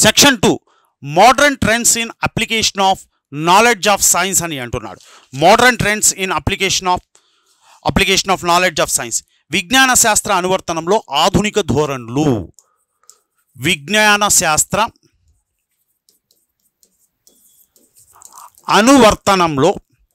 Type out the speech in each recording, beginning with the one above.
section two modern trends in application of knowledge of science అని అంటున్నాడు modern trends in application of application of knowledge of science విజ్ఞాన శాస్త్ర అనువర్తనంలో ఆధునిక ధోరణులు విజ్ఞాన శాస్త్ర అనువర్తనంలో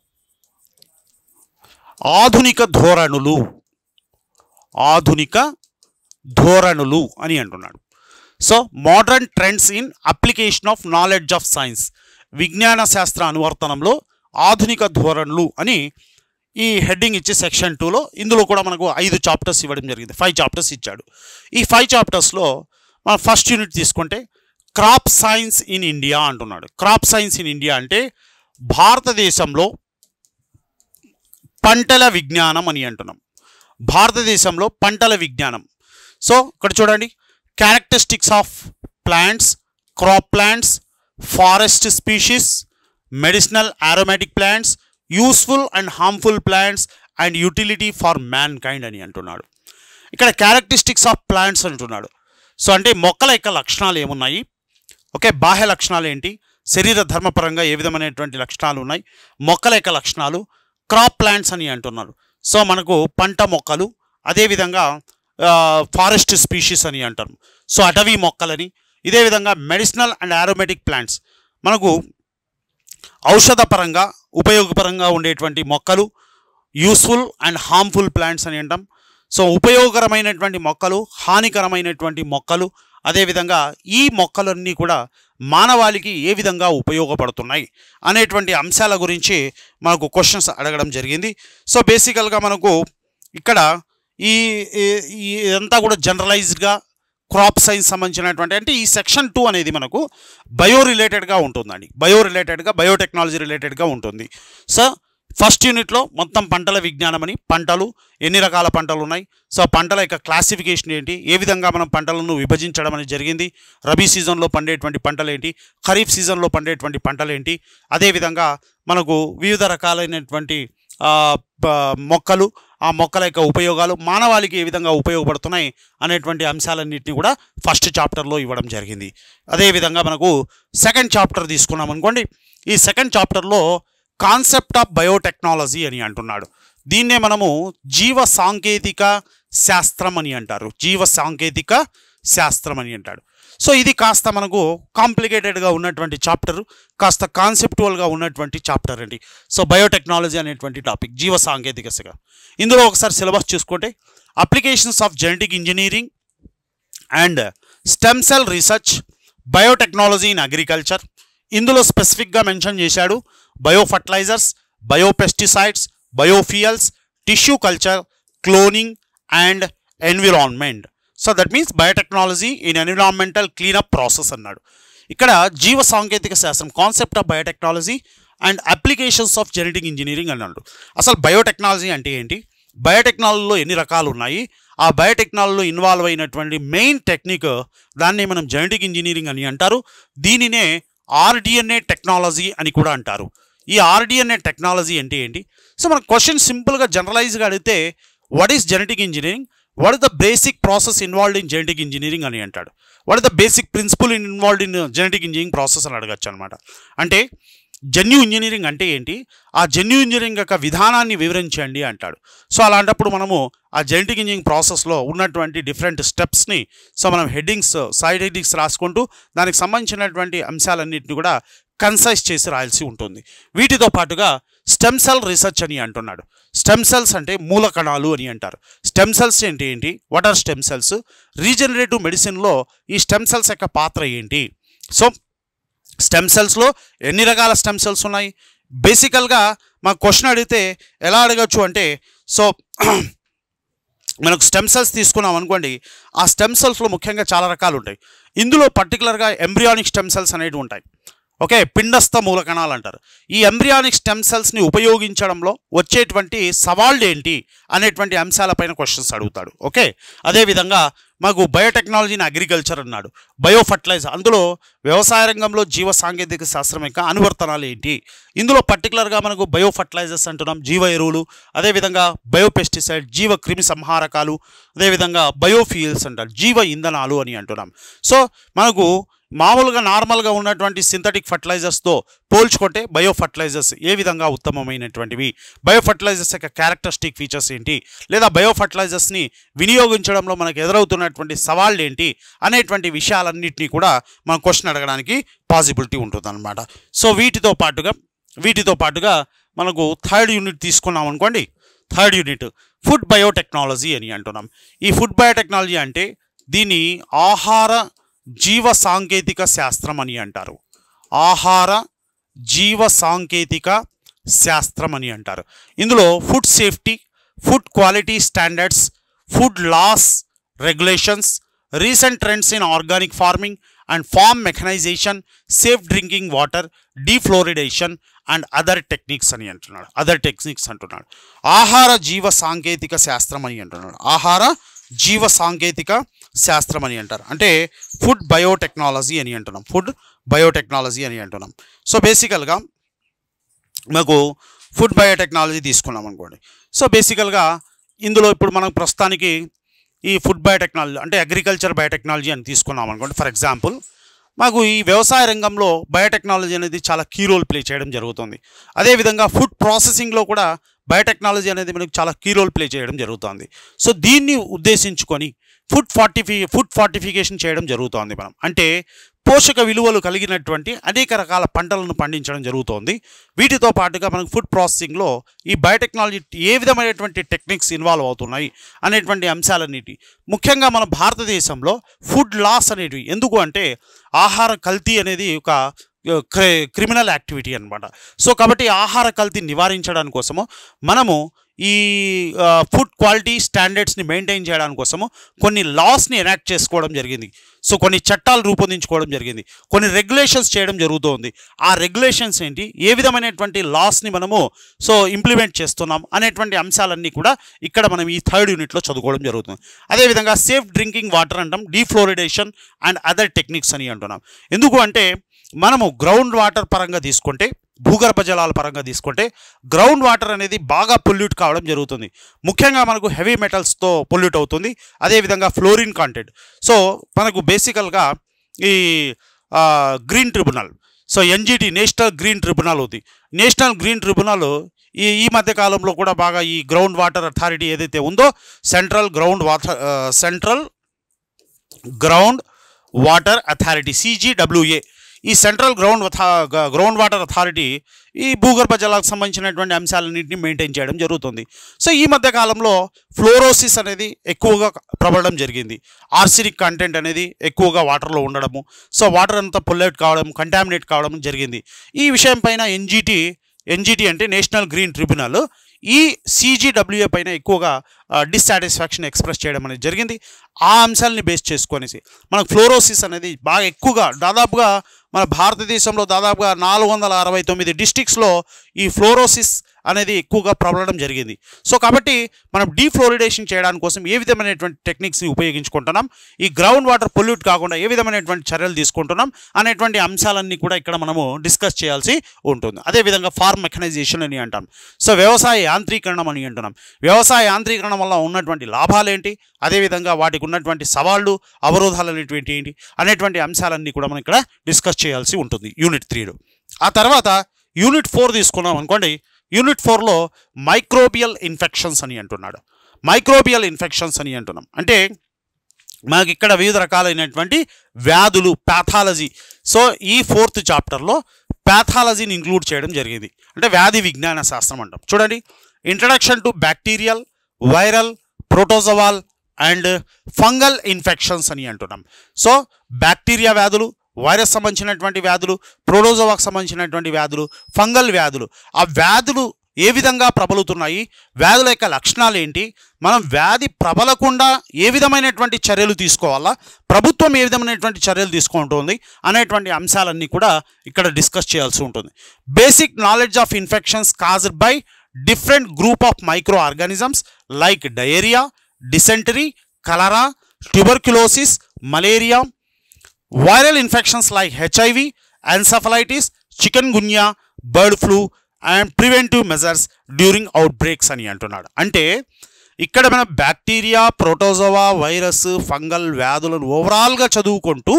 ఆధునిక ధోరణులు ఆధునిక ధోరణులు అని అంటున్నాడు so modern trends in application of knowledge of science విజ్ఞాన శాస్త్ర అనువర్తనంలో ఆధునిక ధోరణులు అని ఈ హెడ్డింగ్ ఇచ్చే సెక్షన్ టూలో ఇందులో కూడా మనకు ఐదు చాప్టర్స్ ఇవ్వడం జరిగింది ఫైవ్ చాప్టర్స్ ఇచ్చాడు ఈ ఫైవ్ చాప్టర్స్లో మన ఫస్ట్ యూనిట్ తీసుకుంటే క్రాప్ సైన్స్ ఇన్ ఇండియా అంటున్నాడు క్రాప్ సైన్స్ ఇన్ ఇండియా అంటే భారతదేశంలో పంటల విజ్ఞానం అని అంటున్నాం భారతదేశంలో పంటల విజ్ఞానం సో ఇక్కడ చూడండి characteristics of plants crop plants forest species medicinal aromatic plants useful and harmful plants and utility for mankind అని అంటున్నాడు ఇక్కడ క్యారెక్టరిస్టిక్స్ ఆఫ్ ప్లాంట్స్ అంటున్నాడు సో అంటే మొక్కల యొక్క లక్షణాలు ఏమున్నాయి ఓకే బాహ్య లక్షణాలు ఏంటి శరీర ధర్మపరంగా ఏ విధమైనటువంటి లక్షణాలు ఉన్నాయి మొక్కల యొక్క లక్షణాలు క్రాప్ ప్లాంట్స్ అని అంటున్నారు సో మనకు పంట మొక్కలు అదేవిధంగా ఫారెస్ట్ స్పీషీస్ అని అంటారు సో అటవీ మొక్కలని ఇదే విధంగా మెడిసినల్ అండ్ ఆరోమేటిక్ ప్లాంట్స్ మనకు ఔషధపరంగా ఉపయోగపరంగా ఉండేటువంటి మొక్కలు యూస్ఫుల్ అండ్ హార్మ్ఫుల్ ప్లాంట్స్ అని అంటాం సో ఉపయోగకరమైనటువంటి మొక్కలు హానికరమైనటువంటి మొక్కలు అదేవిధంగా ఈ మొక్కలన్నీ కూడా మానవాళికి ఏ విధంగా ఉపయోగపడుతున్నాయి అనేటువంటి అంశాల గురించి మనకు క్వశ్చన్స్ అడగడం జరిగింది సో బేసికల్గా మనకు ఇక్కడ ఈ ఈ- ఈ ఇదంతా కూడా జనరలైజ్డ్గా క్రాప్ సైన్స్ సంబంధించినటువంటి అంటే ఈ సెక్షన్ టూ అనేది మనకు బయో రిలేటెడ్గా ఉంటుందండి బయో రిలేటెడ్గా బయోటెక్నాలజీ రిలేటెడ్గా ఉంటుంది సో ఫస్ట్ యూనిట్లో మొత్తం పంటల విజ్ఞానం అని పంటలు ఎన్ని రకాల పంటలు ఉన్నాయి సో పంటల యొక్క క్లాసిఫికేషన్ ఏంటి ఏ విధంగా మనం పంటలను విభజించడం అనేది జరిగింది రబీ సీజన్లో పండేటువంటి పంటలు ఏంటి ఖరీఫ్ సీజన్లో పండేటువంటి పంటలు ఏంటి అదేవిధంగా మనకు వివిధ రకాలైనటువంటి ఆ, ప- మొక్కలు ఆ మొక్కల యొక్క ఉపయోగాలు మానవాళికి ఏ విధంగా ఉపయోగపడుతున్నాయి అనేటువంటి అంశాలన్నింటినీ కూడా ఫస్ట్ చాప్టర్లో ఇవ్వడం జరిగింది అదేవిధంగా మనకు సెకండ్ చాప్టర్ తీసుకున్నాం అనుకోండి ఈ సెకండ్ చాప్టర్లో కాన్సెప్ట్ ఆఫ్ బయోటెక్నాలజీ అని అంటున్నాడు దీన్నే మనము జీవ సాంకేతిక శాస్త్రం అని అంటారు జీవ సాంకేతిక శాస్త్రం అని అంటాడు సో ఇది కాస్త మనకు కాంప్లికేటెడ్గా ఉన్నటువంటి చాప్టర్ కాస్త కాన్సెప్టువల్గా ఉన్నటువంటి చాప్టర్ అండి సో బయోటెక్నాలజీ అనేటువంటి టాపిక్ జీవ సాంకేతిక శాఖ ఇందులో ఒకసారి సిలబస్ చూసుకుంటే applications of genetic engineering and stem cell research biotechnology in agriculture ఇందులో స్పెసిఫిక్గా మెన్షన్ చేశాడు bio fertilizers biopesticides biofuels tissue culture cloning and environment so that means biotechnology in environmental cleanup process అన్నాడు ఇక్కడ జీవ సాంకేతిక శాస్త్రం concept of biotechnology and applications of genetic engineering అన్నాడు అసలు బయోటెక్నాలజీ అంటే ఏంటి బయోటెక్నాలజీలో ఎన్ని రకాలు ఉన్నాయి ఆ బయోటెక్నాలజీలో ఇన్వాల్వ్ అయినటువంటి మెయిన్ టెక్నిక్ దాన్ని మనం జెనెటిక్ ఇంజనీరింగ్ అని అంటారు దీనినే ఆర్డిఎన్ఏ టెక్నాలజీ అని కూడా అంటారు ఈ ఆర్డిఎన్ఏ టెక్నాలజీ అంటే ఏంటి సో మన క్వశ్చన్ సింపుల్గా జనరలైజ్గా అడిగితే what is genetic engineering what is the basic process involved in genetic engineering అని అంటాడు what is the basic principle involved in genetic engineering process అని అడగచ్చు అనమాట అంటే జన్యు ఇంజనీరింగ్ అంటే ఏంటి ఆ జన్యు ఇంజనీరింగ్ యొక్క విధానాన్ని వివరించండి అంటాడు సో అలాంటప్పుడు మనము ఆ జెనెటిక్ ఇంజనీరింగ్ ప్రాసెస్లో ఉన్నటువంటి డిఫరెంట్ స్టెప్స్ని సో మనం హెడ్డింగ్స్ సైడ్ హెడ్డింగ్స్ రాసుకుంటూ దానికి సంబంధించినటువంటి అంశాలన్నింటినీ కూడా కన్సైజ్ చేసి రాయాల్సి ఉంటుంది వీటితో పాటుగా స్టెమ్ సెల్ రీసెర్చ్ అని అంటున్నాడు స్టెమ్ సెల్స్ అంటే మూల కణాలు అని అంటారు స్టెమ్ సెల్స్ ఏంటి ఏంటి what are stem cells regenerative మెడిసిన్లో ఈ స్టెమ్ సెల్స్ యొక్క పాత్ర ఏంటి సో స్టెమ్ సెల్స్లో ఎన్ని రకాల స్టెమ్ సెల్స్ ఉన్నాయి బేసికల్గా మా క్వశ్చన్ అడిగితే ఎలా అడగచ్చు అంటే సో మనకు స్టెమ్ సెల్స్ తీసుకున్నాం అనుకోండి ఆ స్టెమ్ సెల్స్లో ముఖ్యంగా చాలా రకాలు ఉంటాయి ఇందులో పర్టికులర్గా ఎంబ్రియానిక్ స్టెమ్ సెల్స్ అనేవి ఉంటాయి ఓకే పిండస్థ మూలకణాలు అంటారు ఈ ఎంబ్రియానిక్ స్టెమ్ సెల్స్ని ఉపయోగించడంలో వచ్చేటువంటి సవాళ్ళు ఏంటి అనేటువంటి అంశాలపైన క్వశ్చన్స్ అడుగుతాడు ఓకే అదేవిధంగా మాకు బయోటెక్నాలజీని అగ్రికల్చర్ అన్నాడు బయో ఫర్టిలైజర్ అందులో వ్యవసాయ రంగంలో జీవ సాంకేతిక శాస్త్రం యొక్క అనువర్తనాలు ఏంటి ఇందులో పర్టికులర్గా మనకు బయో ఫర్టిలైజర్స్ అంటున్నాం జీవ ఎరువులు అదేవిధంగా బయోపెస్టిసైడ్ జీవ క్రిమి సంహారకాలు అదేవిధంగా బయోఫ్యూయల్స్ అంటారు జీవ ఇంధనాలు అని అంటున్నాం సో మనకు మామూలుగా నార్మల్గా ఉన్నటువంటి సింథటిక్ ఫర్టిలైజర్స్తో పోల్చుకుంటే బయో ఫర్టిలైజర్స్ ఏ విధంగా ఉత్తమమైనటువంటివి బయో ఫర్టిలైజర్స్ యొక్క క్యారెక్టరిస్టిక్ ఫీచర్స్ ఏంటి లేదా బయో ఫర్టిలైజర్స్ని వినియోగించడంలో మనకు ఎదురవుతున్నటువంటి సవాళ్ళు ఏంటి అనేటువంటి విషయాలన్నింటినీ కూడా మనం క్వశ్చన్ అడగడానికి పాసిబిలిటీ ఉంటుందన్నమాట సో వీటితో పాటుగా వీటితో పాటుగా మనకు థర్డ్ యూనిట్ తీసుకున్నాం అనుకోండి థర్డ్ యూనిట్ ఫుడ్ బయోటెక్నాలజీ అని అంటున్నాం ఈ ఫుడ్ బయోటెక్నాలజీ అంటే దీన్ని ఆహార జీవ సాంకేతిక శాస్త్రం అని అంటారు ఆహార జీవ సాంకేతిక శాస్త్రం అని అంటారు ఇందులో food safety food quality standards food laws regulations recent trends in organic farming and farm mechanization safe drinking water defluoridation and other techniques అని అంటున్నాడు అదర్ టెక్నిక్స్ అంటున్నాడు ఆహార జీవ సాంకేతిక శాస్త్రం అని అంటున్నాడు ఆహార జీవ సాంకేతిక శాస్త్రం అని అంటారు అంటే ఫుడ్ బయోటెక్నాలజీ అని అంటున్నాం ఫుడ్ బయోటెక్నాలజీ అని అంటున్నాం సో బేసికల్గా మాకు ఫుడ్ బయోటెక్నాలజీ తీసుకున్నాం అనుకోండి సో బేసికల్గా ఇందులో ఇప్పుడు మనం ప్రస్తుతానికి ఈ ఫుడ్ బయోటెక్నాలజీ అంటే అగ్రికల్చర్ బయోటెక్నాలజీ అని తీసుకున్నాం అనుకోండి ఫర్ ఎగ్జాంపుల్ మాకు ఈ వ్యవసాయ రంగంలో బయోటెక్నాలజీ అనేది చాలా కీ రోల్ ప్లే చేయడం జరుగుతుంది అదేవిధంగా ఫుడ్ ప్రాసెసింగ్లో కూడా బయోటెక్నాలజీ అనేది మనకు చాలా కీ రోల్ ప్లే చేయడం జరుగుతుంది సో దీన్ని ఉద్దేశించుకొని ఫుడ్ ఫార్టిఫి ఫుడ్ ఫార్టిఫికేషన్ చేయడం జరుగుతోంది మనం అంటే పోషక విలువలు కలిగినటువంటి అనేక రకాల పంటలను పండించడం జరుగుతోంది వీటితో పాటుగా మనకు ఫుడ్ ప్రాసెసింగ్లో ఈ బయోటెక్నాలజీ ఏ విధమైనటువంటి టెక్నిక్స్ ఇన్వాల్వ్ అవుతున్నాయి అనేటువంటి అంశాలన్నిటి ముఖ్యంగా మన భారతదేశంలో ఫుడ్ లాస్ అనేటివి ఎందుకు అంటే ఆహార కల్తీ అనేది ఒక క్రి- క్రిమినల్ యాక్టివిటీ అనమాట సో కాబట్టి ఆహార కల్తీ నివారించడానికి కోసము మనము ఈ ఆ, ఫుడ్ క్వాలిటీ స్టాండర్డ్స్ని మెయింటైన్ చేయడానికి కోసము కొన్ని లాస్ని ఎనాక్ట్ చేసుకోవడం జరిగింది సో కొన్ని చట్టాలు రూపొందించుకోవడం జరిగింది కొన్ని రెగ్యులేషన్స్ చేయడం జరుగుతోంది ఆ రెగ్యులేషన్స్ ఏంటి ఏ విధమైనటువంటి లాస్ని మనము సో ఇంప్లిమెంట్ చేస్తున్నాం అనేటువంటి అంశాలన్నీ కూడా ఇక్కడ మనం ఈ థర్డ్ యూనిట్లో చదువుకోవడం జరుగుతుంది అదేవిధంగా సేఫ్ డ్రింకింగ్ వాటర్ అంటాం డీఫ్లోరిడేషన్ అండ్ అదర్ టెక్నిక్స్ అని అంటున్నాం ఎందుకు అంటే మనము గ్రౌండ్ వాటర్ పరంగా తీసుకుంటే భూగర్భ జలాల పరంగా తీసుకుంటే గ్రౌండ్ వాటర్ అనేది బాగా పొల్యూట్ కావడం జరుగుతుంది ముఖ్యంగా మనకు హెవీ మెటల్స్తో పొల్యూట్ అవుతుంది అదేవిధంగా ఫ్లోరిన్ కాంటెంట్ సో మనకు బేసికల్గా ఈ ఆ, green tribunal so NGT national green tribunal ఉంది నేషనల్ గ్రీన్ ట్రిబ్యునల్ ఈ ఈ మధ్య కాలంలో కూడా బాగా ఈ గ్రౌండ్ వాటర్ అథారిటీ ఏదైతే ఉందో central ground water central ground water authority CGWA ఈ central ground ground water authority ఈ భూగర్భ జలాలకు సంబంధించినటువంటి అంశాలన్నింటినీ మెయింటైన్ చేయడం జరుగుతుంది సో ఈ మధ్య కాలంలో ఫ్లోరోసిస్ అనేది ఎక్కువగా ప్రబలడం జరిగింది ఆర్సినిక్ కంటెంట్ అనేది ఎక్కువగా వాటర్లో ఉండడము సో వాటర్ అంతా పొల్యూట్ కావడం కంటామినేట్ కావడం జరిగింది ఈ విషయం పైన ఎన్జిటి ఎన్జిటి అంటే నేషనల్ గ్రీన్ ట్రిబ్యునల్ ఈ సీజీడబ్ల్యూఏ పైన ఎక్కువగా డిస్సాటిస్ఫాక్షన్ ఎక్స్ప్రెస్ చేయడం అనేది జరిగింది ఆ అంశాలని బేస్ చేసుకొనేసి మనకు ఫ్లోరోసిస్ అనేది బాగా ఎక్కువగా దాదాపుగా మన భారతదేశంలో దాదాపుగా నాలుగు వందల అరవై తొమ్మిది డిస్టిక్స్లో ఈ ఫ్లోరోసిస్ అనేది ఎక్కువగా ప్రబలడం జరిగింది సో కాబట్టి మనం డీఫ్లోరిడేషన్ చేయడానికి కోసం ఏ విధమైనటువంటి టెక్నిక్స్ని ఉపయోగించుకుంటున్నాం ఈ గ్రౌండ్ వాటర్ పొల్యూట్ కాకుండా ఏ విధమైనటువంటి చర్యలు తీసుకుంటున్నాం అనేటువంటి అంశాలన్నీ కూడా ఇక్కడ మనము డిస్కస్ చేయాల్సి ఉంటుంది అదేవిధంగా ఫార్మ్ మెకనైజేషన్ అని అంటాం సో వ్యవసాయ యాంత్రీకరణం అని అంటున్నాం వ్యవసాయ యాంత్రీకరణ వల్ల ఉన్నటువంటి లాభాలు ఏంటి అదేవిధంగా వాటికి ఉన్నటువంటి సవాళ్ళు అవరోధాలు అనేటువంటి ఏంటి అనేటువంటి అంశాలన్నీ కూడా మనం ఇక్కడ డిస్కస్ చేయాల్సి ఉంటుంది యూనిట్ త్రీలో ఆ తర్వాత యూనిట్ ఫోర్ తీసుకున్నాం అనుకోండి యూనిట్ ఫోర్లో మైక్రోబియల్ ఇన్ఫెక్షన్స్ అని అంటున్నాడు మైక్రోబియల్ ఇన్ఫెక్షన్స్ అని అంటున్నాం అంటే మనకి ఇక్కడ వివిధ రకాలైనటువంటి వ్యాధులు ప్యాథాలజీ సో ఈ ఫోర్త్ చాప్టర్లో ప్యాథాలజీని ఇంక్లూడ్ చేయడం జరిగింది అంటే వ్యాధి విజ్ఞాన శాస్త్రం అంటాం చూడండి introduction to bacterial viral protozoal and fungal infections అని అంటున్నాం సో బ్యాక్టీరియా వ్యాధులు వైరస్ సంబంధించినటువంటి వ్యాధులు ప్రోటోజోవాకు సంబంధించినటువంటి వ్యాధులు ఫంగల్ వ్యాధులు ఆ వ్యాధులు ఏ విధంగా ప్రబలుతున్నాయి వ్యాధుల యొక్క లక్షణాలు ఏంటి మనం వ్యాధి ప్రబలకుండా ఏ విధమైనటువంటి చర్యలు తీసుకోవాలా ప్రభుత్వం ఏ విధమైనటువంటి చర్యలు తీసుకుంటుంది అనేటువంటి అంశాలన్నీ కూడా ఇక్కడ డిస్కస్ చేయాల్సి ఉంటుంది basic knowledge of infections caused by different group of microorganisms like diarrhoea dysentery cholera tuberculosis malaria viral infections like HIV encephalitis chikungunya bird flu and preventive measures during outbreaks అని అంటున్నాడు అంటే ఇక్కడ మన bacteria protozoa virus fungal వ్యాధులను ఓవరాల్గా చదువుకుంటూ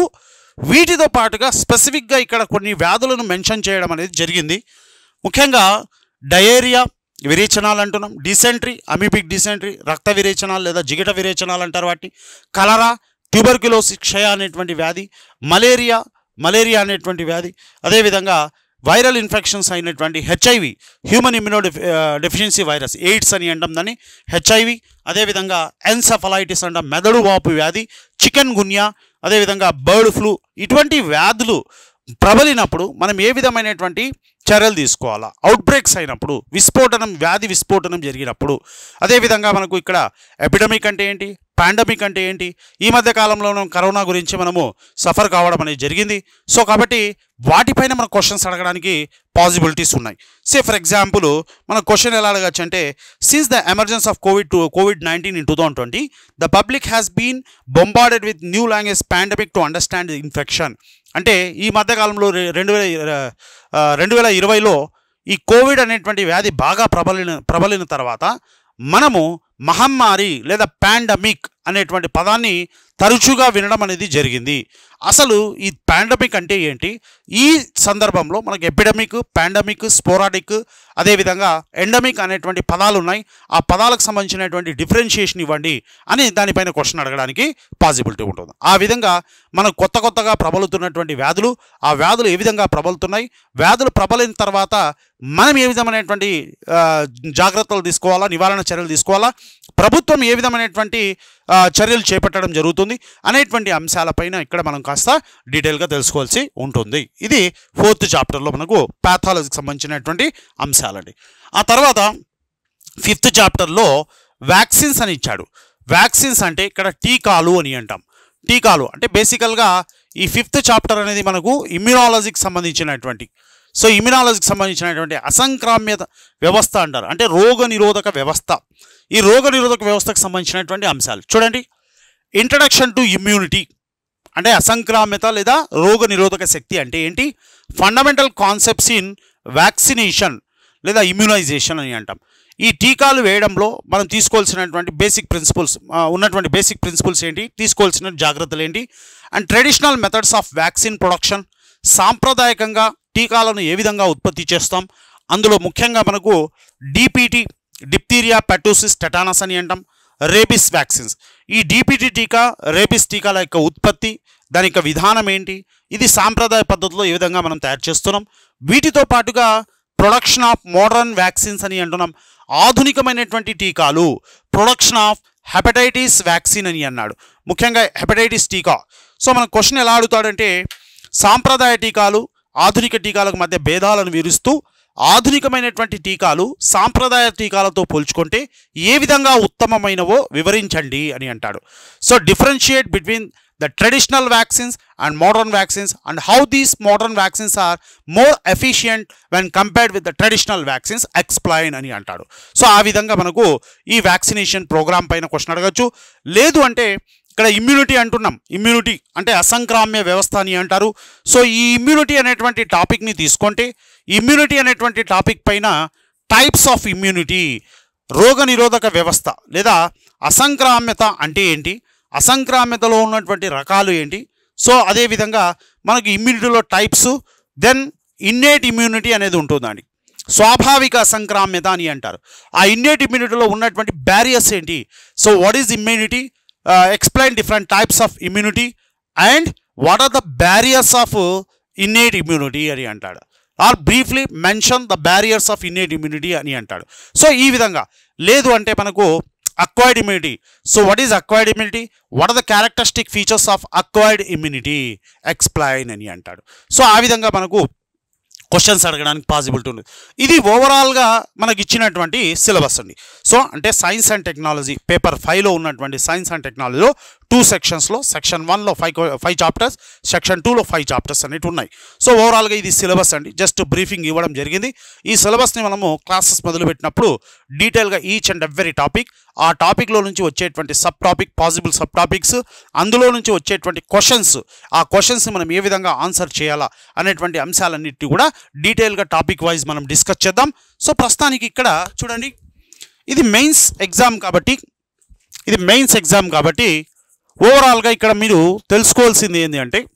వీటితో పాటుగా స్పెసిఫిక్గా ఇక్కడ కొన్ని వ్యాధులను మెన్షన్ చేయడం అనేది జరిగింది ముఖ్యంగా డయేరియా విరేచనాలు అంటున్నాం డిసెంట్రీ అమీబిక్ డిసెంట్రీ రక్త విరేచనాలు లేదా జిగట విరేచనాలు అంటారు వాటిని కలరా ట్యూబర్క్యులోసిస్ క్షయ అనేటువంటి వ్యాధి మలేరియా మలేరియా అనేటువంటి వ్యాధి అదేవిధంగా వైరల్ ఇన్ఫెక్షన్స్ అయినటువంటి HIV human immunodeficiency virus AIDS అని అంటాం దాన్ని హెచ్ఐవి అదేవిధంగా ఎన్సెఫలైటిస్ అంటాం మెదడు వాపు వ్యాధి చికెన్ గున్యా అదేవిధంగా బర్డ్ ఫ్లూ ఇటువంటి వ్యాధులు ప్రబలినప్పుడు మనం ఏ విధమైనటువంటి చర్యలు తీసుకోవాలా అవుట్ బ్రేక్స్ అయినప్పుడు విస్ఫోటనం వ్యాధి విస్ఫోటనం జరిగినప్పుడు అదేవిధంగా మనకు ఇక్కడ ఎపిడమిక్ అంటే ఏంటి పాండమిక్ అంటే ఏంటి ఈ మధ్య కాలంలో మనం కరోనా గురించి మనము సఫర్ కావడం అనేది జరిగింది సో కాబట్టి వాటిపైన మన క్వశ్చన్స్ అడగడానికి పాసిబిలిటీస్ ఉన్నాయి సే ఫర్ ఎగ్జాంపుల్ మన క్వశ్చన్ ఎలా అడగచ్చు అంటే since the emergence of COVID to COVID nineteen in two thousand twenty the public has been bombarded with new language pandemic to understand infection అంటే ఈ మధ్యకాలంలో రె- రెండు వేల ఇర- ఆ, రెండు వేల ఇరవైలో ఈ కోవిడ్ అనేటువంటి వ్యాధి బాగా ప్రబలిన ప్రబలిన తర్వాత మనము మహమ్మారి లేదా పాండమిక్ అనేటువంటి పదాన్ని తరచుగా వినడం అనేది జరిగింది అసలు ఈ పాండమిక్ అంటే ఏంటి ఈ సందర్భంలో మనకి ఎపిడమిక్ పాండమిక్ స్పోరాడిక్ అదేవిధంగా ఎండమిక్ అనేటువంటి పదాలు ఉన్నాయి ఆ పదాలకు సంబంధించినటువంటి డిఫరెన్షియేషన్ ఇవ్వండి అని దానిపైన క్వశ్చన్ అడగడానికి పాసిబిలిటీ ఉంటుంది ఆ విధంగా మనకు కొత్త కొత్తగా ప్రబలుతున్నటువంటి వ్యాధులు ఆ వ్యాధులు ఏ విధంగా ప్రబలుతున్నాయి వ్యాధులు ప్రబలిన తర్వాత మనం ఏ విధమైనటువంటి ఆ, జాగ్రత్తలు తీసుకోవాలా నివారణ చర్యలు తీసుకోవాలా ప్రభుత్వం ఏ విధమైనటువంటి ఆ, చర్యలు చేపట్టడం జరుగుతుంది అనేటువంటి అంశాలపైన ఇక్కడ మనం కాస్త డీటెయిల్గా తెలుసుకోవాల్సి ఉంటుంది ఇది ఫోర్త్ చాప్టర్లో మనకు ప్యాథాలజీకి సంబంధించినటువంటి అంశాలండి ఆ తర్వాత ఫిఫ్త్ చాప్టర్లో వ్యాక్సిన్స్ అని ఇచ్చాడు వ్యాక్సిన్స్ అంటే ఇక్కడ టీకాలు అని అంటాం టీకాలు అంటే బేసికల్గా ఈ ఫిఫ్త్ చాప్టర్ అనేది మనకు ఇమ్యునాలజీకి సంబంధించినటువంటి సో ఇమ్యునాలజీకి సంబంధించినటువంటి అసంక్రామ్యత వ్యవస్థ అంటారు అంటే రోగ నిరోధక వ్యవస్థ ఈ రోగ నిరోధక వ్యవస్థకు సంబంధించినటువంటి అంశాలు చూడండి ఇంట్రడక్షన్ టు ఇమ్యూనిటీ అంటే అసంక్రామ్యత లేదా రోగ నిరోధక శక్తి అంటే ఏంటి ఫండమెంటల్ కాన్సెప్ట్స్ ఇన్ వ్యాక్సినేషన్ లేదా ఇమ్యునైజేషన్ అని అంటాం ఈ టీకాలు వేయడంలో మనం తీసుకోవాల్సినటువంటి బేసిక్ ప్రిన్సిపల్స్ ఉన్నటువంటి బేసిక్ ప్రిన్సిపల్స్ ఏంటి తీసుకోవాల్సిన జాగ్రత్తలు ఏంటి and traditional methods of vaccine production సాంప్రదాయకంగా టీకాలను ఏ విధంగా ఉత్పత్తి చేస్తాం అందులో ముఖ్యంగా మనకు డిపిటి డిప్తీరియా పెటోసిస్ టెటానస్ అని అంటాం రేబిస్ వ్యాక్సిన్స్ ఈ డిపిటి టీకా రేబిస్ టీకాల యొక్క ఉత్పత్తి దాని యొక్క విధానం ఏంటి ఇది సాంప్రదాయ పద్ధతిలో ఏ విధంగా మనం తయారు చేస్తున్నాం వీటితో పాటుగా ప్రొడక్షన్ ఆఫ్ మోడర్న్ వ్యాక్సిన్స్ అని అంటున్నాం ఆధునికమైనటువంటి టీకాలు ప్రొడక్షన్ ఆఫ్ హెపటైటిస్ వ్యాక్సిన్ అని అన్నాడు ముఖ్యంగా హెపటైటిస్ టీకా సో మన క్వశ్చన్ ఎలా అడుగుతాడంటే సాంప్రదాయ టీకాలు ఆధునిక టీకాలకు మధ్య భేదాలను వివరిస్తూ ఆధునికమైనటువంటి టీకాలు సాంప్రదాయ టీకాలతో పోల్చుకుంటే ఏ విధంగా ఉత్తమమైనవో వివరించండి అని అంటాడు so differentiate between the traditional vaccines and modern vaccines and how these modern vaccines are more efficient when compared with the traditional vaccines explain అని అంటాడు సో ఆ విధంగా మనకు ఈ వ్యాక్సినేషన్ ప్రోగ్రామ్ పైన క్వశ్చన్ అడగచ్చు లేదు అంటే ఇక్కడ ఇమ్యూనిటీ అంటున్నాం ఇమ్యూనిటీ అంటే అసంక్రామ్య వ్యవస్థ అని అంటారు సో ఈ ఇమ్యూనిటీ అనేటువంటి టాపిక్ని తీసుకుంటే ఇమ్యూనిటీ అనేటువంటి టాపిక్ పైన టైప్స్ ఆఫ్ ఇమ్యూనిటీ రోగ నిరోధక వ్యవస్థ లేదా అసంక్రామ్యత అంటే ఏంటి అసంక్రామ్యతలో ఉన్నటువంటి రకాలు ఏంటి సో అదేవిధంగా మనకు ఇమ్యూనిటీలో టైప్స్ దెన్ ఇన్నేట్ ఇమ్యూనిటీ అనేది ఉంటుందండి స్వాభావిక అసంక్రామ్యత అని అంటారు ఆ ఇన్నేట్ ఇమ్యూనిటీలో ఉన్నటువంటి బ్యారియర్స్ ఏంటి so what is immunity explain different types of immunity and what are the barriers of innate immunity అని అంటాడు or briefly mention the barriers of innate immunity అని అంటాడు సో ఈ విధంగా లేదు అంటే మనకు acquired immunity so what is acquired immunity what are the characteristic features of acquired immunity explain అని అంటాడు సో ఆ విధంగా మనకు క్వశ్చన్స్ అడగడానికి పాసిబిలిటీ ఉంది ఇది ఓవరాల్గా మనకి ఇచ్చినటువంటి సిలబస్ అండి సో అంటే సైన్స్ అండ్ టెక్నాలజీ పేపర్ ఫైవ్లో ఉన్నటువంటి సైన్స్ అండ్ టెక్నాలజీలో టూ సెక్షన్స్లో సెక్షన్ వన్లో ఫైవ్ ఫైవ్ చాప్టర్స్ సెక్షన్ టూలో ఫైవ్ చాప్టర్స్ అనేవి ఉన్నాయి సో ఓవరాల్గా ఇది సిలబస్ అండి జస్ట్ బ్రీఫింగ్ ఇవ్వడం జరిగింది ఈ సిలబస్ని మనము క్లాసెస్ మొదలుపెట్టినప్పుడు డీటెయిల్గా ఈచ్ అండ్ ఎవ్రీ టాపిక్ ఆ టాపిక్లో నుంచి వచ్చేటువంటి sub topic possible sub topics అందులో నుంచి వచ్చేటువంటి క్వశ్చన్స్ ఆ క్వశ్చన్స్ని మనం ఏ విధంగా ఆన్సర్ చేయాలా అనేటువంటి అంశాలన్నిటి కూడా డీటెయిల్గా టాపిక్ వైజ్ మనం డిస్కస్ చేద్దాం సో ప్రస్తుతానికి ఇక్కడ చూడండి ఇది మెయిన్స్ ఎగ్జామ్ కాబట్టి ఇది మెయిన్స్ ఎగ్జామ్ కాబట్టి ఓవరాల్గా ఇక్కడ మీరు తెలుసుకోవాల్సింది ఏంటి అంటే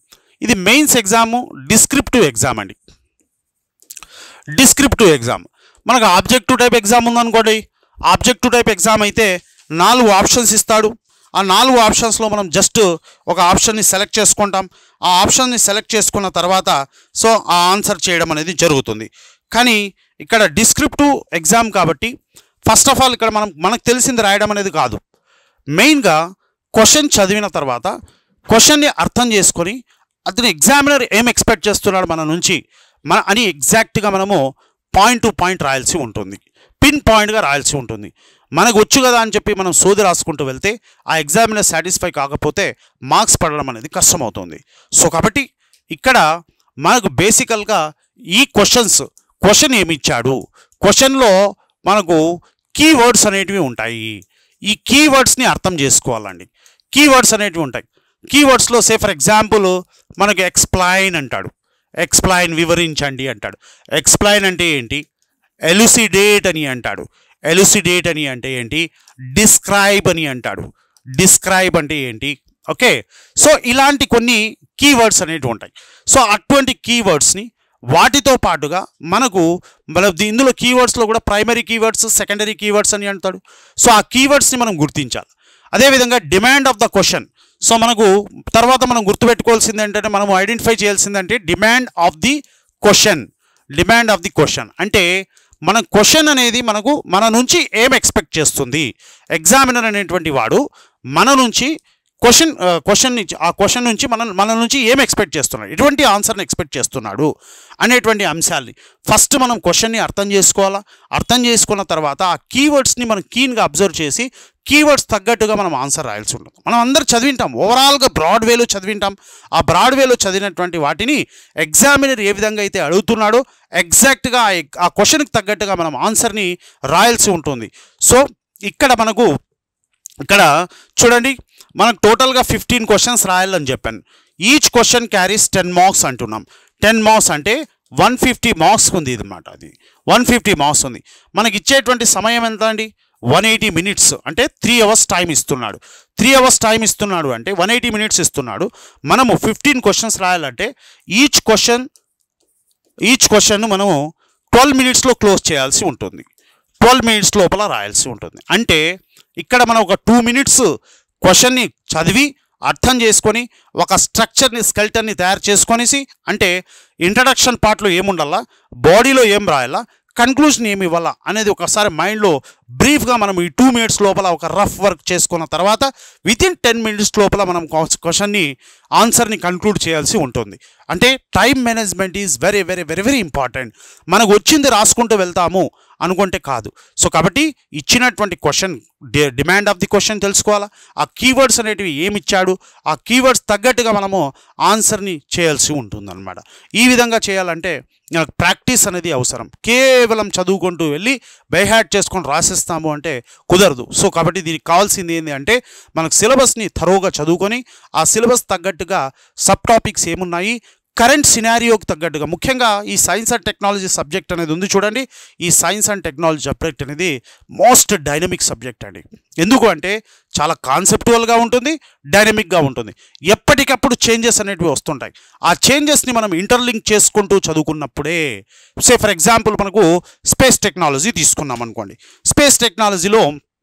ఇది మెయిన్స్ ఎగ్జాము డిస్క్రిప్టివ్ ఎగ్జామ్ అండి డిస్క్రిప్టివ్ ఎగ్జామ్ మనకు ఆబ్జెక్టివ్ టైప్ ఎగ్జామ్ ఉందనుకోండి ఆబ్జెక్టివ్ టైప్ ఎగ్జామ్ అయితే నాలుగు ఆప్షన్స్ ఇస్తాడు ఆ నాలుగు ఆప్షన్స్లో మనం జస్ట్ ఒక ఆప్షన్ని సెలెక్ట్ చేసుకుంటాం ఆ ఆప్షన్ని సెలెక్ట్ చేసుకున్న తర్వాత సో ఆ ఆన్సర్ చేయడం అనేది జరుగుతుంది కానీ ఇక్కడ డిస్క్రిప్టివ్ ఎగ్జామ్ కాబట్టి ఫస్ట్ ఆఫ్ ఆల్ ఇక్కడ మనం మనకు తెలిసింది రాయడం అనేది కాదు మెయిన్గా క్వశ్చన్ చదివిన తర్వాత క్వశ్చన్ని అర్థం చేసుకొని అతను ఎగ్జామినర్ ఏం ఎక్స్పెక్ట్ చేస్తున్నాడు మన నుంచి మన అని ఎగ్జాక్ట్గా మనము పాయింట్ టు పాయింట్ రాయాల్సి ఉంటుంది పిన్ పాయింట్గా రాయాల్సి ఉంటుంది మనకు వచ్చు కదా అని చెప్పి మనం సోది రాసుకుంటూ వెళ్తే ఆ ఎగ్జామినర్ సాటిస్ఫై కాకపోతే మార్క్స్ పడడం అనేది కష్టమవుతుంది సో కాబట్టి ఇక్కడ మనకు బేసికల్గా ఈ క్వశ్చన్స్ క్వశ్చన్ ఏమి ఇచ్చాడు క్వశ్చన్లో మనకు కీవర్డ్స్ అనేటివి ఉంటాయి ఈ కీవర్డ్స్ని అర్థం చేసుకోవాలండి కీవర్డ్స్ అనేటివి ఉంటాయి కీవర్డ్స్లో సే ఫర్ ఎగ్జాంపుల్ మనకు ఎక్స్ప్లైన్ అంటాడు ఎక్స్ప్లైన్ వివరించండి అంటాడు ఎక్స్ప్లైన్ అంటే ఏంటి ఎలుసిడేట్ అని అంటాడు ఎలుసిడేట్ అని అంటే ఏంటి డిస్క్రైబ్ అని అంటాడు డిస్క్రైబ్ అంటే ఏంటి ఓకే సో ఇలాంటి కొన్ని కీవర్డ్స్ అనేవి ఉంటాయి సో అటువంటి కీవర్డ్స్ని వాటితో పాటుగా మనకు మన ది- ఇందులో కీవర్డ్స్లో కూడా ప్రైమరీ కీవర్డ్స్ సెకండరీ కీవర్డ్స్ అని అంటాడు సో ఆ కీవర్డ్స్ని మనం గుర్తించాలి అదేవిధంగా demand of the question so మనకు తర్వాత మనం గుర్తుపెట్టుకోవాల్సింది ఏంటంటే మనం ఐడెంటిఫై చేయాల్సిందంటే demand of the question demand of the question అంటే మన క్వశ్చన్ అనేది మనకు మన నుంచి ఏం ఎక్స్పెక్ట్ చేస్తుంది ఎగ్జామినర్ అనేటువంటి వాడు మన నుంచి క్వశ్చన్ క్వశ్చన్ నుంచి ఆ క్వశ్చన్ నుంచి మన మన నుంచి ఏం ఎక్స్పెక్ట్ చేస్తున్నాడు ఎటువంటి ఆన్సర్ని ఎక్స్పెక్ట్ చేస్తున్నాడు అనేటువంటి అంశాల్ని ఫస్ట్ మనం క్వశ్చన్ని అర్థం చేసుకోవాలా అర్థం చేసుకున్న తర్వాత ఆ కీవర్డ్స్ని మనం కీన్గా అబ్జర్వ్ చేసి కీవర్డ్స్ తగ్గట్టుగా మనం ఆన్సర్ రాయాల్సి ఉంటుంది మనం అందరు చదివింటాం ఓవరాల్గా బ్రాడ్ వేలో చదివింటాం ఆ బ్రాడ్ వేలో చదివినటువంటి వాటిని ఎగ్జామినర్ ఏ విధంగా అయితే అడుగుతున్నాడో ఎగ్జాక్ట్గా ఆ ఎగ్- ఆ క్వశ్చన్కి తగ్గట్టుగా మనం ఆన్సర్ని రాయాల్సి ఉంటుంది సో ఇక్కడ మనకు ఇక్కడ చూడండి మనకు టోటల్గా ఫిఫ్టీన్ క్వశ్చన్స్ రాయాలని చెప్పాను each question carries ten marks అంటున్నాం టెన్ మార్క్స్ అంటే వన్ ఫిఫ్టీ మార్క్స్ ఉంది ఇది అనమాట అది వన్ ఫిఫ్టీ మార్క్స్ ఉంది మనకి ఇచ్చేటువంటి సమయం ఎంత అండి వన్ ఎయిటీ మినిట్స్ అంటే త్రీ అవర్స్ టైం ఇస్తున్నాడు త్రీ అవర్స్ టైం ఇస్తున్నాడు అంటే వన్ ఎయిటీ మినిట్స్ ఇస్తున్నాడు మనము ఫిఫ్టీన్ క్వశ్చన్స్ రాయాలంటే ఈచ్ క్వశ్చన్ ఈచ్ క్వశ్చన్ మనము ట్వెల్వ్ మినిట్స్లో క్లోజ్ చేయాల్సి ఉంటుంది ట్వెల్వ్ మినిట్స్ లోపల రాయాల్సి ఉంటుంది అంటే ఇక్కడ మనం ఒక టూ మినిట్స్ క్వశ్చన్ని చదివి అర్థం చేసుకొని ఒక స్ట్రక్చర్ని స్కెల్టర్ని తయారు చేసుకొనేసి అంటే ఇంట్రడక్షన్ పార్ట్లో ఏముండాలా బాడీలో ఏం రాయాలా కన్క్లూజన్ ఏమి ఇవ్వాలా అనేది ఒకసారి మైండ్లో బ్రీఫ్గా మనం ఈ టూ మినిట్స్ లోపల ఒక రఫ్ వర్క్ చేసుకున్న తర్వాత విత్ ఇన్ టెన్ మినిట్స్ లోపల మనం క్వశ్చన్ని ఆన్సర్ని కన్క్లూడ్ చేయాల్సి ఉంటుంది అంటే time management is very very very very important మనకు వచ్చింది రాసుకుంటూ వెళ్తాము అనుకుంటే కాదు సో కాబట్టి ఇచ్చినటువంటి question demand of the question తెలుసుకోవాలా ఆ కీవర్డ్స్ అనేటివి ఏమి ఇచ్చాడు ఆ కీవర్డ్స్ తగ్గట్టుగా మనము ఆన్సర్ని చేయాల్సి ఉంటుందన్నమాట ఈ విధంగా చేయాలంటే మనకు ప్రాక్టీస్ అనేది అవసరం కేవలం చదువుకుంటూ వెళ్ళి బైహాట్ చేసుకొని రాసిస్తాము అంటే కుదరదు సో కాబట్టి దీనికి కావాల్సింది ఏంటి అంటే మనకు సిలబస్ని థరోగా చదువుకొని ఆ సిలబస్ తగ్గట్టుగా సబ్ టాపిక్స్ ఏమున్నాయి కరెంట్ సినారియోకి తగ్గట్టుగా ముఖ్యంగా ఈ సైన్స్ అండ్ టెక్నాలజీ సబ్జెక్ట్ అనేది ఉంది చూడండి ఈ సైన్స్ అండ్ టెక్నాలజీ సబ్జెక్ట్ అనేది మోస్ట్ డైనమిక్ సబ్జెక్ట్ అండి ఎందుకు అంటే చాలా కాన్సెప్టువల్గా ఉంటుంది డైనమిక్గా ఉంటుంది ఎప్పటికప్పుడు చేంజెస్ అనేటివి వస్తుంటాయి ఆ చేంజెస్ని మనం ఇంటర్లింక్ చేసుకుంటూ చదువుకున్నప్పుడే సే ఫర్ ఎగ్జాంపుల్ మనకు స్పేస్ టెక్నాలజీ తీసుకున్నాం అనుకోండి స్పేస్ టెక్నాలజీలో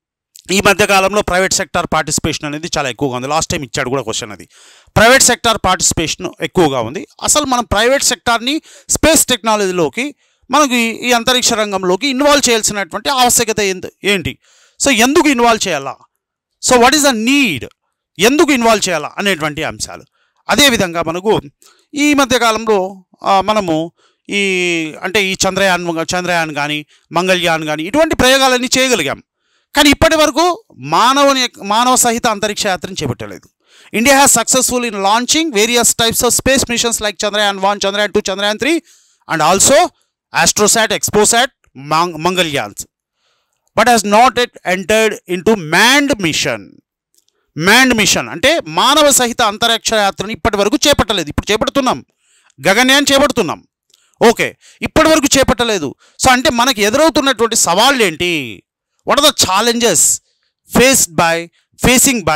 ఈ మధ్య కాలంలో ప్రైవేట్ సెక్టార్ పార్టిసిపేషన్ అనేది చాలా ఎక్కువగా ఉంది లాస్ట్ టైం ఇచ్చాడు కూడా క్వశ్చన్ అది ప్రైవేట్ సెక్టార్ పార్టిసిపేషన్ ఎక్కువగా ఉంది అసలు మనం ప్రైవేట్ సెక్టార్ని స్పేస్ టెక్నాలజీలోకి మనకి ఈ అంతరిక్ష రంగంలోకి ఇన్వాల్వ్ చేయాల్సినటువంటి ఆవశ్యకత ఏంది ఏంటి సో ఎందుకు ఇన్వాల్వ్ చేయాలా so what is the need ఎందుకు ఇన్వాల్వ్ చేయాలా అనేటువంటి అంశాలు అదేవిధంగా మనకు ఈ మధ్య కాలంలో ఆ, మనము ఈ అంటే ఈ చంద్రయాన్ చంద్రయాన్ కానీ మంగళయాన్ కానీ ఇటువంటి ప్రయోగాలన్నీ చేయగలిగాం కానీ ఇప్పటి వరకు మానవుని మానవ సహిత అంతరిక్ష యాత్రని చేపట్టలేదు India has successful in launching various types of space missions like Chandrayaan one Chandrayaan two Chandrayaan three and also AstroSat XPoSat Mangalyaans but has not yet entered into manned mission manned mission అంటే మానవ సహిత అంతరిక్ష యాత్రని ఇప్పటి వరకు చేపట్టలేదు ఇప్పుడు చేపడుతున్నాం గగన్యాన్ చేపడుతున్నాం ఓకే ఇప్పటి వరకు చేపట్టలేదు సో అంటే మనకి ఎదురవుతున్నటువంటి సవాళ్ళు ఏంటి what are the challenges faced by facing by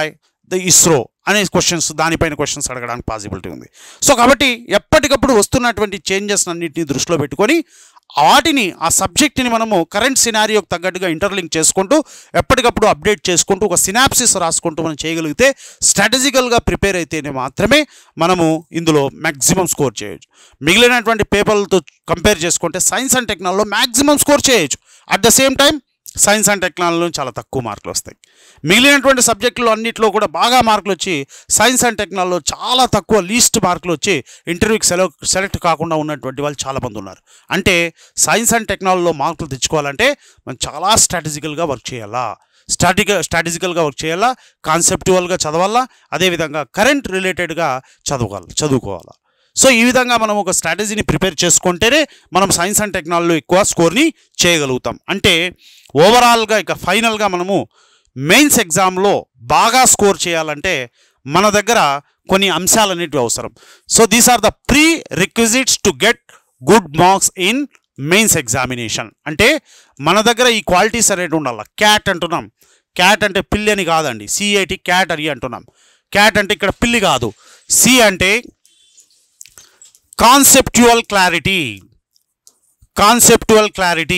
the ISRO అనే క్వశ్చన్స్ దానిపైన క్వశ్చన్స్ అడగడానికి పాసిబిలిటీ ఉంది సో కాబట్టి ఎప్పటికప్పుడు వస్తున్నటువంటి చేంజెస్ అన్నింటినీ దృష్టిలో పెట్టుకొని వాటిని ఆ సబ్జెక్ట్ని మనము కరెంట్ సినారియోకి తగ్గట్టుగా ఇంటర్లింక్ చేసుకుంటూ ఎప్పటికప్పుడు అప్డేట్ చేసుకుంటూ ఒక సినాప్సిస్ రాసుకుంటూ మనం చేయగలిగితే స్ట్రాటజికల్గా ప్రిపేర్ అయితేనే మాత్రమే మనము ఇందులో మ్యాక్సిమం స్కోర్ చేయొచ్చు మిగిలినటువంటి పేపర్లతో కంపేర్ చేసుకుంటే సైన్స్ అండ్ టెక్నాలజీలో మ్యాక్సిమం స్కోర్ చేయొచ్చు at the same time science and టెక్నాలజీలో చాలా తక్కువ మార్కులు వస్తాయి మిగిలినటువంటి సబ్జెక్టులు అన్నింటిలో కూడా బాగా మార్కులు వచ్చి సైన్స్ అండ్ టెక్నాలజీలో చాలా తక్కువ లీస్ట్ మార్కులు వచ్చి ఇంటర్వ్యూకి సెలెక్ట్ సెలెక్ట్ కాకుండా ఉన్నటువంటి వాళ్ళు చాలామంది ఉన్నారు అంటే సైన్స్ అండ్ టెక్నాలజీలో మార్కులు తెచ్చుకోవాలంటే మనం చాలా స్ట్రాటజికల్గా వర్క్ చేయాలా స్టాటిక స్ట్రాటజికల్గా వర్క్ చేయాలా కాన్సెప్టువల్గా చదవాలా అదేవిధంగా కరెంట్ రిలేటెడ్గా చదవాలి చదువుకోవాలా సో ఈ విధంగా మనం ఒక స్ట్రాటజీని ప్రిపేర్ చేసుకుంటేనే మనం సైన్స్ అండ్ టెక్నాలజీలో ఎక్కువ స్కోర్ని చేయగలుగుతాం అంటే ఓవరాల్గా ఇక ఫైనల్గా మనము మెయిన్స్ ఎగ్జామ్లో బాగా స్కోర్ చేయాలంటే మన దగ్గర కొన్ని అంశాలు అనేటివి అవసరం so these are the prerequisites to get good marks in mains examination అంటే మన దగ్గర ఈ క్వాలిటీస్ అనేవి ఉండాలి క్యాట్ అంటున్నాం క్యాట్ అంటే పిల్లి అని కాదండి సిఐటి క్యాట్ అని అంటున్నాం క్యాట్ అంటే ఇక్కడ పిల్లి కాదు సి అంటే conceptual clarity conceptual clarity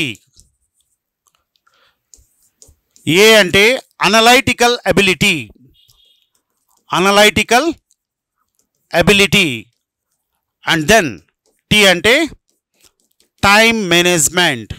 A అంటే analytical ability analytical ability and then T అంటే టైం మేనేజ్మెంట్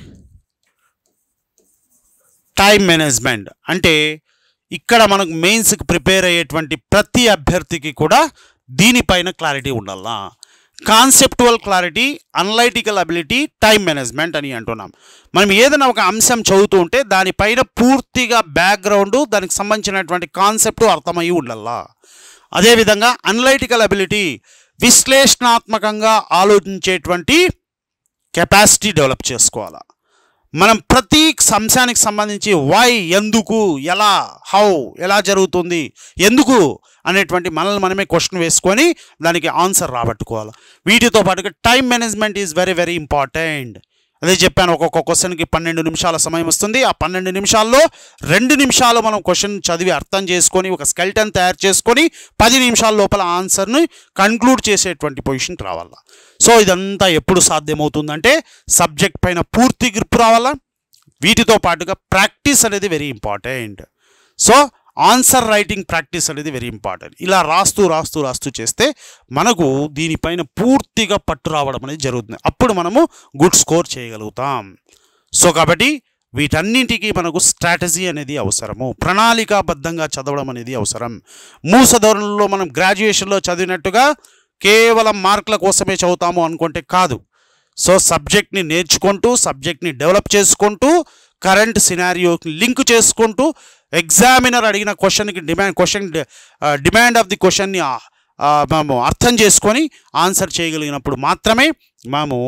టైం మేనేజ్మెంట్ అంటే ఇక్కడ మనకు మెయిన్స్కి ప్రిపేర్ అయ్యేటువంటి ప్రతి అభ్యర్థికి కూడా దీనిపైన క్లారిటీ ఉండాలా conceptual clarity analytical ability time management అని అంటున్నాం మనం ఏదైనా ఒక అంశం చదువుతూ ఉంటే దానిపైన పూర్తిగా బ్యాక్గ్రౌండ్ దానికి సంబంధించినటువంటి కాన్సెప్ట్ అర్థమయ్యి ఉండాలా అదేవిధంగా అనలైటికల్ అబిలిటీ విశ్లేషణాత్మకంగా ఆలోచించేటువంటి కెపాసిటీ డెవలప్ చేసుకోవాలా మనం ప్రతి అంశానికి సంబంధించి వై ఎందుకు ఎలా హౌ ఎలా జరుగుతుంది ఎందుకు అనేటువంటి మనల్ని మనమే క్వశ్చన్ వేసుకొని దానికి ఆన్సర్ రాబట్టుకోవాలి వీటితో పాటుగా time management is very very important అదే చెప్పాను ఒక్కొక్క క్వశ్చన్కి పన్నెండు నిమిషాల సమయం వస్తుంది ఆ పన్నెండు నిమిషాల్లో రెండు నిమిషాలు మనం క్వశ్చన్ చదివి అర్థం చేసుకొని ఒక స్కెల్టన్ తయారు చేసుకొని పది నిమిషాల లోపల ఆన్సర్ని కన్క్లూడ్ చేసేటువంటి పొజిషన్కి రావాలా సో ఇదంతా ఎప్పుడు సాధ్యమవుతుందంటే సబ్జెక్ట్ పైన పూర్తి గ్రిప్ రావాలా వీటితో పాటుగా ప్రాక్టీస్ అనేది very important so answer writing practice అనేది వెరీ ఇంపార్టెంట్ ఇలా రాస్తూ రాస్తూ రాస్తూ చేస్తే మనకు దీనిపైన పూర్తిగా పట్టు రావడం అనేది జరుగుతుంది అప్పుడు మనము గుడ్ స్కోర్ చేయగలుగుతాం సో కాబట్టి వీటన్నింటికి మనకు స్ట్రాటజీ అనేది అవసరము ప్రణాళికాబద్ధంగా చదవడం అనేది అవసరం మూస ధోరణిలో మనం గ్రాడ్యుయేషన్లో చదివినట్టుగా కేవలం మార్కుల కోసమే చదువుతాము అనుకుంటే కాదు సో సబ్జెక్ట్ని నేర్చుకుంటూ సబ్జెక్ట్ని డెవలప్ చేసుకుంటూ కరెంట్ సినారియోకి లింక్ చేసుకుంటూ ఎగ్జామినర్ అడిగిన క్వశ్చన్కి demand question demand of the క్వశ్చన్ని మేము అర్థం చేసుకొని ఆన్సర్ చేయగలిగినప్పుడు మాత్రమే మేము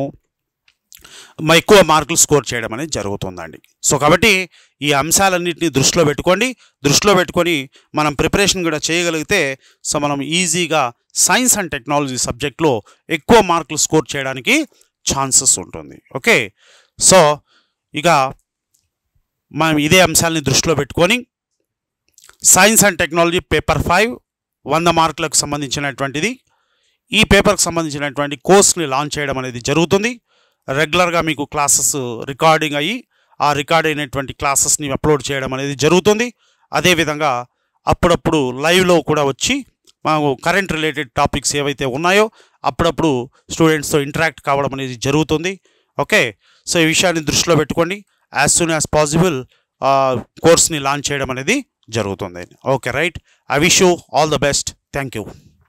మ- ఎక్కువ మార్కులు స్కోర్ చేయడం అనేది జరుగుతుందండి సో కాబట్టి ఈ అంశాలన్నింటినీ దృష్టిలో పెట్టుకోండి దృష్టిలో పెట్టుకొని మనం ప్రిపరేషన్ కూడా చేయగలిగితే సో మనం ఈజీగా సైన్స్ అండ్ టెక్నాలజీ సబ్జెక్ట్లో ఎక్కువ మార్కులు స్కోర్ చేయడానికి ఛాన్సెస్ ఉంటుంది ఓకే సో ఇక మనం ఇదే అంశాలని దృష్టిలో పెట్టుకొని science and technology paper five వంద మార్కులకు సంబంధించినటువంటిది ఈ పేపర్కి సంబంధించినటువంటి కోర్స్ని లాంచ్ చేయడం అనేది జరుగుతుంది రెగ్యులర్గా మీకు క్లాసెస్ రికార్డింగ్ అయ్యి ఆ రికార్డ్ అయినటువంటి క్లాసెస్ని అప్లోడ్ చేయడం అనేది జరుగుతుంది అదేవిధంగా అప్పుడప్పుడు లైవ్లో కూడా వచ్చి మాకు కరెంట్ రిలేటెడ్ టాపిక్స్ ఏవైతే ఉన్నాయో అప్పుడప్పుడు స్టూడెంట్స్తో ఇంటరాక్ట్ కావడం అనేది జరుగుతుంది ఓకే సో ఈ విషయాన్ని దృష్టిలో పెట్టుకోండి యాజ్ సూన్ యాజ్ పాసిబుల్ కోర్స్ని లాంచ్ చేయడం అనేది జరుగుతుంది okay right I wish you all the best thank you